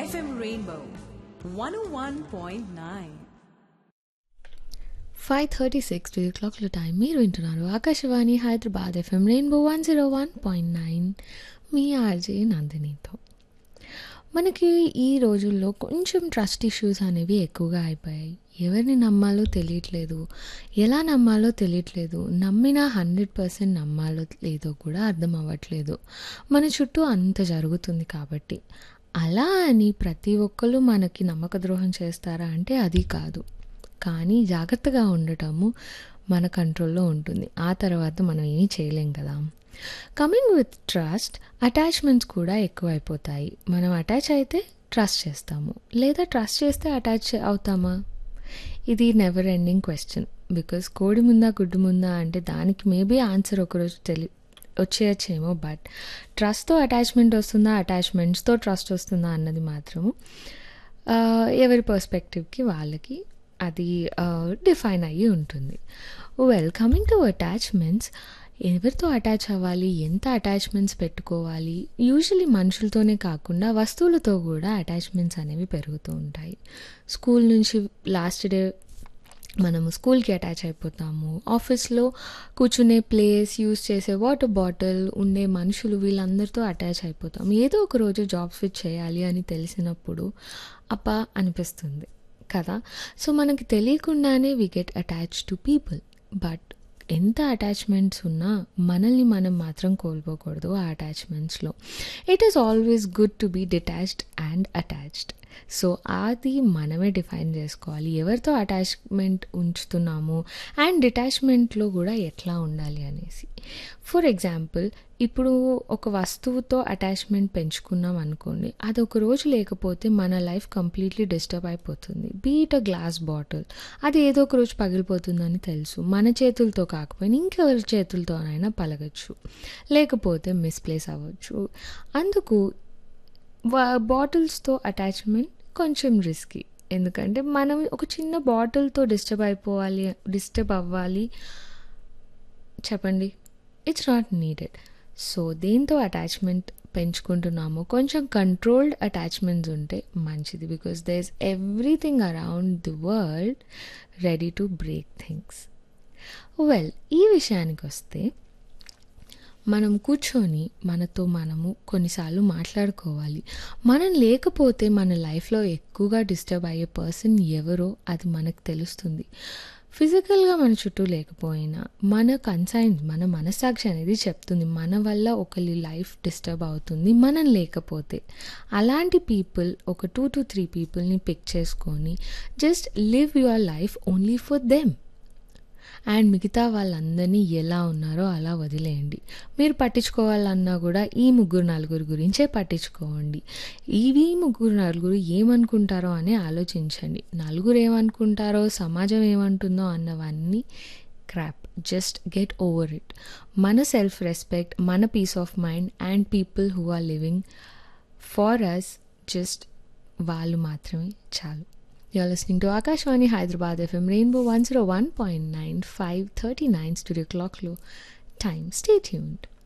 FM Rainbow 101.9. Five thirty six three క్లాక్ల time మీరు వింటున్నారు Akashvani Hyderabad FM Rainbow one zero one point nine మీ RJ నందినితో మనకి ఈ రోజుల్లో కొంచెం ట్రస్ట్ ఇష్యూస్ అనేవి ఎక్కువగా అయిపోయాయి ఎవరిని నమ్మాలో తెలియట్లేదు ఎలా నమ్మాలో తెలియట్లేదు నమ్మినా హండ్రెడ్ పర్సెంట్ నమ్మాలో లేదో కూడా అర్థం అవ్వట్లేదు మన చుట్టూ అంత జరుగుతుంది కాబట్టి అలా అని ప్రతి ఒక్కరు మనకి నమ్మక ద్రోహం చేస్తారా అంటే అది కాదు కానీ జాగ్రత్తగా ఉండటము మన కంట్రోల్లో ఉంటుంది ఆ తర్వాత మనం ఏమీ చేయలేం కదా కమింగ్ విత్ ట్రస్ట్ అటాచ్మెంట్స్ కూడా ఎక్కువైపోతాయి మనం అటాచ్ అయితే ట్రస్ట్ చేస్తాము లేదా ట్రస్ట్ చేస్తే అటాచ్ అవుతామా ఇది నెవర్ ఎండింగ్ క్వశ్చన్ బికాస్ కోడి ముందా గుడ్డు ముందా అంటే దానికి మేబీ ఆన్సర్ ఒకరోజు తెలి వచ్చేయచ్చేమో బట్ ట్రస్ట్తో అటాచ్మెంట్ వస్తుందా అటాచ్మెంట్స్తో ట్రస్ట్ వస్తుందా అన్నది మాత్రము ఆ, ఎవరి పర్స్పెక్టివ్కి వాళ్ళకి అది డిఫైన్ అయ్యి ఉంటుంది వెల్ కమింగ్ టు అటాచ్మెంట్స్ ఎవరితో అటాచ్ అవ్వాలి ఎంత అటాచ్మెంట్స్ పెట్టుకోవాలి యూజువలీ మనుషులతోనే కాకుండా వస్తువులతో కూడా అటాచ్మెంట్స్ అనేవి పెరుగుతూ ఉంటాయి స్కూల్ నుంచి లాస్ట్ డే మనము స్కూల్కి అటాచ్ అయిపోతాము ఆఫీస్లో కూర్చునే ప్లేస్ యూస్ చేసే వాటర్ బాటిల్ ఉండే మనుషులు వీళ్ళందరితో అటాచ్ అయిపోతాం ఏదో ఒక రోజు జాబ్ స్విచ్ చేయాలి అని తెలిసినప్పుడు అప్ప అనిపిస్తుంది కదా సో మనకి తెలియకుండానే we get attach to people but ఎంత అటాచ్మెంట్స్ ఉన్నా మనల్ని మనం మాత్రం కోల్పోకూడదు ఆ అటాచ్మెంట్స్లో it is always good to be detached and attached so అది మనమే డిఫైన్ చేసుకోవాలి ఎవరితో అటాచ్మెంట్ ఉంచుతున్నాము అండ్ డిటాచ్మెంట్లో కూడా ఎట్లా ఉండాలి అనేసి ఫర్ ఎగ్జాంపుల్ ఇప్పుడు ఒక వస్తువుతో అటాచ్మెంట్ పెంచుకున్నాం అనుకోండి అది ఒక రోజు లేకపోతే మన లైఫ్ కంప్లీట్లీ డిస్టర్బ్ అయిపోతుంది బీట్ అ గ్లాస్ బాటిల్ అది ఏదో ఒక రోజు పగిలిపోతుందని తెలుసు మన చేతులతో కాకపోయినా ఇంకెవరి చేతులతోనైనా పలగచ్చు లేకపోతే మిస్ప్లేస్ అవ్వచ్చు అందుకు బాటిల్స్తో అటాచ్మెంట్ కొంచెం రిస్కీ ఎందుకంటే మనం ఒక చిన్న బాటిల్తో డిస్టర్బ్ అయిపోవాలి డిస్టర్బ్ అవ్వాలి చెప్పండి ఇట్స్ నాట్ నీడెడ్ సో దేంతో అటాచ్మెంట్ పెంచుకుంటున్నామో కొంచెం కంట్రోల్డ్ అటాచ్మెంట్స్ ఉంటే మంచిది because there is everything around the world ready to break things well ఈ విషయానికి వస్తే మనం కూర్చొని మనతో మనము కొన్నిసార్లు మాట్లాడుకోవాలి మనం లేకపోతే మన లైఫ్లో ఎక్కువగా డిస్టర్బ్ అయ్యే పర్సన్ ఎవరో అది మనకు తెలుస్తుంది ఫిజికల్గా మన చుట్టూ లేకపోయినా మన కన్సైన్ మన మనసాక్షి అనేది చెప్తుంది మన వల్ల ఒకరి లైఫ్ డిస్టర్బ్ అవుతుంది మనం లేకపోతే అలాంటి పీపుల్ ఒక టూ టు త్రీ పీపుల్ని పిక్ చేసుకొని just live your life only for them and మిగతా వాళ్ళందరినీ ఎలా ఉన్నారో అలా వదిలేయండి మీరు పట్టించుకోవాలన్నా కూడా ఈ ముగ్గురు నలుగురు గురించే పట్టించుకోండి ఇవి ముగ్గురు నలుగురు ఏమనుకుంటారో అని ఆలోచించండి నలుగురు ఏమనుకుంటారో సమాజం ఏమంటుందో అన్నవన్నీ crap just get over it మన సెల్ఫ్ రెస్పెక్ట్ మన peace of mind and people who are living for us just వాళ్ళు మాత్రమే చాలు You're listening to Akashwani Hyderabad FM Rainbow 101.9 539 Studio Clock Low. Time. Stay tuned.